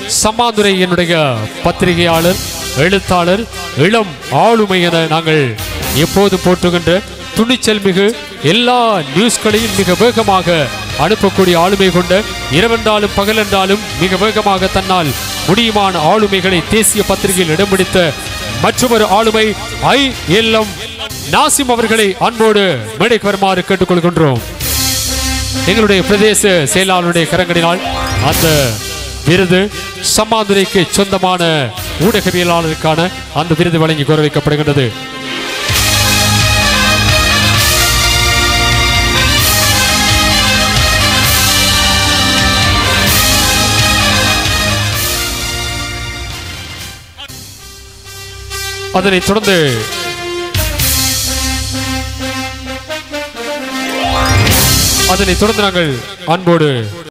சம்மாதுரை என்னுடைய பத்திரிகையாளர் எழுத்தாளர் இளம் ஆளுமை என நாங்கள் எப்போது போற்றுகின்ற துணிச்சல் மிகு எல்லா நியூஸ்களையும் மிக வேகமாக அனுப்பக்கூடிய ஆளுமை கொண்ட இரவென்றாலும் பகலென்றாலும் மிக வேகமாக தன்னால் முடியுமான ஆளுமைகளை தேசிய பத்திரிகையில் இடம் பிடித்த மற்றொரு ஆளுமை ஐ எல்எம் நாசிம் அவர்களை அன்போடு மேடைக்கு வருமாறு கேட்டுக்கொள்கின்றோம் எங்களுடைய பிரதேச செயலாளருடைய கரங்களினால் அந்த விருது சம்மாந்துரைக்கு சொந்தமான ஊடகவியலாளருக்கான அந்த விருது வழங்கி கௌரவிக்கப்படுகின்றது அதனைத் தொடர்ந்து அதனைத் தொடர்ந்து நாங்கள் அன்போடு